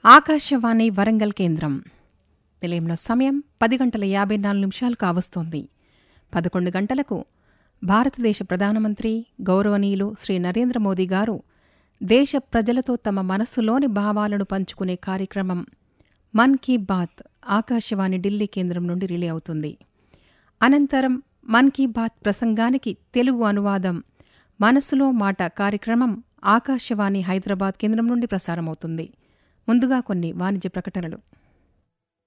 ఆకాశవాణి వరంగల్ కేంద్రం నిలయంలో సమయం పది గంటల యాభై నాలుగు నిమిషాలు కావస్తోంది పదకొండు గంటలకు భారతదేశ ప్రధానమంత్రి గౌరవనీయులు శ్రీ నరేంద్ర మోదీ గారు దేశ ప్రజలతో తమ మనస్సులోని భావాలను పంచుకునే కార్యక్రమం మన్ కీ బాత్ ఆకాశవాణి ఢిల్లీ కేంద్రం నుండి రిలే అవుతుంది అనంతరం మన్ కీ బాత్ ప్రసంగానికి తెలుగు అనువాదం మనసులో మాట కార్యక్రమం ఆకాశవాణి హైదరాబాద్ కేంద్రం నుండి ప్రసారమవుతుంది ముందుగా కొన్ని వాణిజ్య ప్రకటనలు